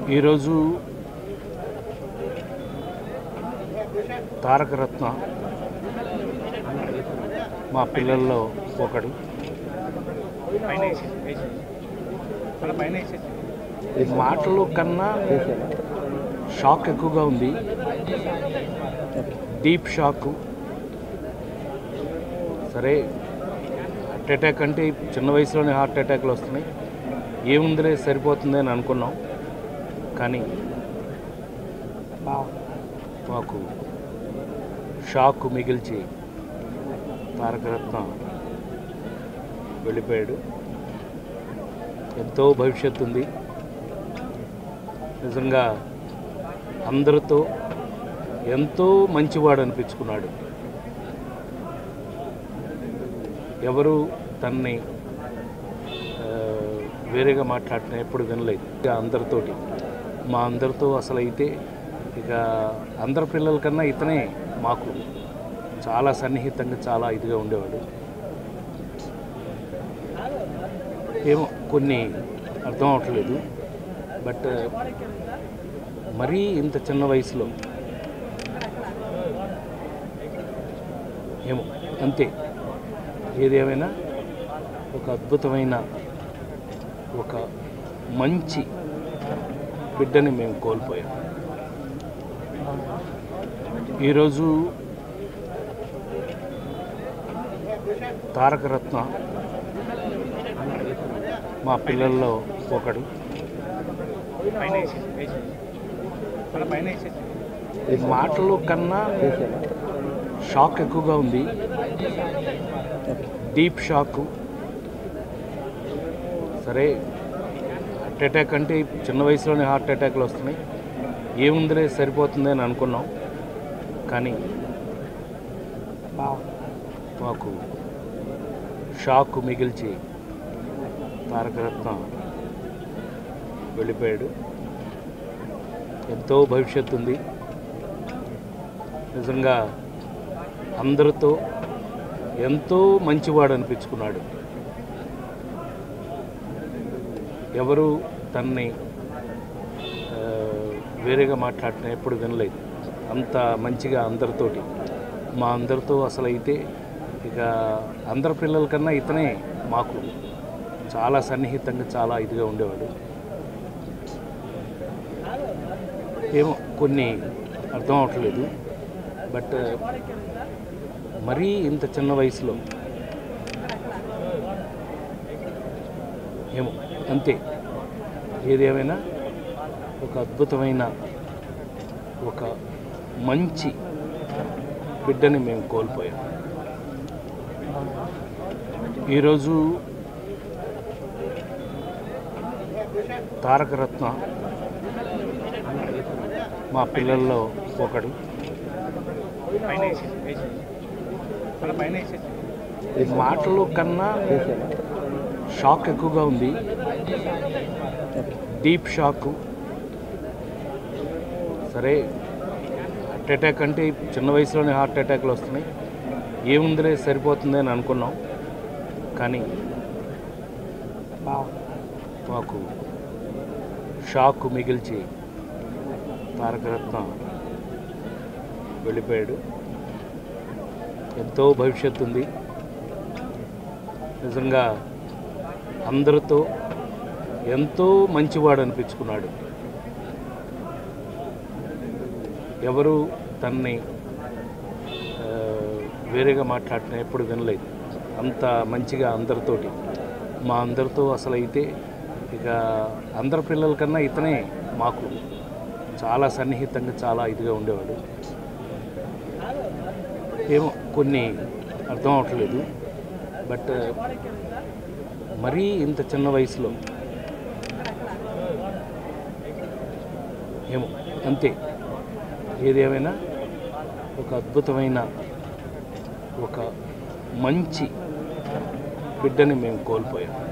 ఈరోజు తారకరత్న మా పిల్లల్లో ఒకడు పైన వేసేసి వేసేసి మన పైన వేసేసి ఈ మాటలు కన్నా షాక్ ఎక్కువగా ఉంది డీప్ షాక్ సరే హార్ట్ అటాక్ అంటే చిన్న వయసులోనే హార్ట్ అటాక్లు వస్తున్నాయి ఏముందిలే సరిపోతుంది అని అనుకున్నాం కానీ మాకు షాక్ మిగిల్చి తారకరత్న వెళ్ళిపోయాడు ఎంతో భవిష్యత్తు ఉంది నిజంగా అందరితో ఎంతో మంచివాడు అనిపించుకున్నాడు ఎవరు తన్ని ఆ, వేరేగా మాట్లాడిన ఎప్పుడు వినలేదు ఇక అందరితోటి మా అందరితో అసలు అయితే ఇక అందరి పిల్లల కన్నా ఇతనే మాకు చాలా సన్నిహితంగా చాలా ఇదిగా ఉండేవాడు ఏమో కొన్ని అర్థం అవట్లేదు బట్ మరీ ఇంత చిన్న వయసులో ఏమో అంతే ఏదేమైనా ఒక అద్భుతమైన ఒక మంచి బిడ్డని మేము కోల్పోయాం ఈరోజు తారకరత్న మా పిల్లల్లో ఒకడు పైన వేసేసి వేసేసి మన పైన వేసేసి ఈ మాటలు కన్నా షాక్ ఎక్కువగా ఉంది డీప్ షాక్ సరే హార్ట్ అటాక్ అంటే చిన్న వయసులోనే హార్ట్ అటాక్లు వస్తున్నాయి ఏముందిలే సరిపోతుంది అని అనుకున్నాం కానీ మాకు షాక్ మిగిల్చి తారకరత్న వెళ్ళిపోయాడు ఎంతో భవిష్యత్తు ఉంది నిజంగా అందరితో ఎంతో మంచివాడు అనిపించుకున్నాడు ఎవరు తన్ని ఆ, వేరేగా మాట్లాడిన ఎప్పుడు వినలేదు అంత మంచిగా అందరితోటి మా అందరితో అసలు అయితే ఇక అందరి పిల్లల కన్నా ఇతనే మాకు చాలా సన్నిహితంగా చాలా ఇదిగా ఉండేవాడు ఏమో కొన్ని అర్థం అవట్లేదు బట్ మరీ ఇంత చిన్న వయసులో ఏమో అంతే ఏదేమైనా ఒక అద్భుతమైన ఒక మంచి బిడ్డని మేము కోల్పోయాం ఈరోజు తారకరత్న మా పిల్లల్లో ఒకడు పైన వేసేసి వేసేసి మన పైన వేసేసి ఈ మాటలు కన్నా షాక్ ఎక్కువగా ఉంది డీప్ షాక్ సరే హార్ట్ అటాక్ అంటే చిన్న వయసులోనే హార్ట్ అటాక్లు వస్తున్నాయి ఏముందిలే సరిపోతుంది అని అనుకున్నాం కానీ మాకు షాక్ మిగిల్చి తారకరత్న వెళ్ళిపోయాడు ఎంతో భవిష్యత్తు ఉంది నిజంగా అందరితో ఎంతో మంచివాడు అనిపించుకున్నాడు ఎవరు తన్ని ఆ, వేరేగా మాట్లాడిన ఎప్పుడు వినలేదు అంత మంచిగా అందరితోటి మా అందరితో అసలు అయితే ఇక అందరి పిల్లల కన్నా ఇతనే మాకు చాలా సన్నిహితంగా చాలా ఇదిగా ఉండేవాడు ఏమో కొన్ని అర్థం అవట్లేదు బట్ మరీ ఇంత చిన్న వయసులో ఏమో అంతే ఏదేమైనా ఒక అద్భుతమైన ఒక మంచి బిడ్డని మేము కోల్పోయాం